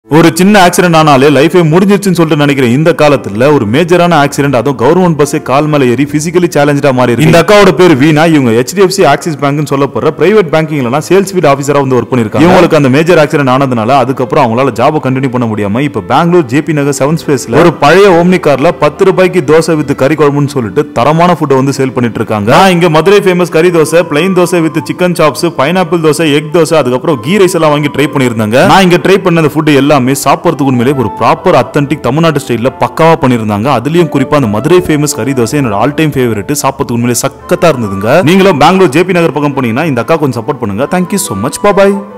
ஒரு சின்ன ஆக்சிடென்ட் ஆனாலே லைஃபே முடிஞ்சிருச்சுன்னு சொல்லிட்டு நினைக்கிறேன் இந்த காலத்துல ஒரு மேஜரான ஆக்சிடென்ட் அதுவும் கவர்மெண்ட் பஸ்ஸே கால் மேல ஏறி பிசிக்கலி சேலஞ்சா மாறி இருக்கு இந்த அக்காவோட பேர் வீணா இவங்க ஹெச்டிஎஃப்சி ஆக்சிஸ் பேங்க்னு சொல்லப்படுற பிரைவேட் பேங்கிங்லாம் சேல்ஸ் ஃபீல்ட் ஆஃபீஸரா வந்து ஒர்க் பண்ணிருக்காங்க இவங்களுக்கு அந்த மேஜர் ஆக்சிடென்ட் ஆனதுனால அதுக்கப்புறம் அவங்களால ஜாப கண்டினியூ பண்ண முடியாம இப்ப பெங்களூர் ஜேபி நகர் செவன் ஸ்பேஸ்ல ஒரு பழைய ஓம்னி கார்ல பத்து ரூபாய்க்கு தோசை வித் கறி குழம்புன்னு சொல்லிட்டு தரமான ஃபுட்டை வந்து சேல் பண்ணிட்டு இருக்காங்க நான் இங்க மதுரை ஃபேமஸ் கறி dosa plain dosa with chicken chops pineapple dosa egg dosa அதுக்கப்புறம் கீ ரைஸ் எல்லாம் வாங்கி ட்ரை பண்ணியிருந்தாங்க நான் இங்க ட்ரை பண்ண அந்த ஃபுட் எல்லாமே சாப்பிட்றதுக்கு உண்மையிலே ஒரு ப்ராப்பர் அத்தன்டிக் தமிழ்நாட்டு ஸ்டைல்ல பக்காவா பண்ணியிருந்தாங்க அதுலயும் குறிப்பா அந்த மதுரை ஃபேமஸ் கறி தோசை என்னோட ஆல் டைம் ஃபேவரட் சாப்பிட்றதுக்கு உண்மையிலே சக்கத்தா இருந்ததுங்க நீங்களும் பெங்களூர் ஜேபி நகர் பக்கம் போனீங்கன்னா இந்த அக்கா கொஞ்சம் சப்போர்ட் பண்ணுங்க தேங்க்யூ so மச் பாய்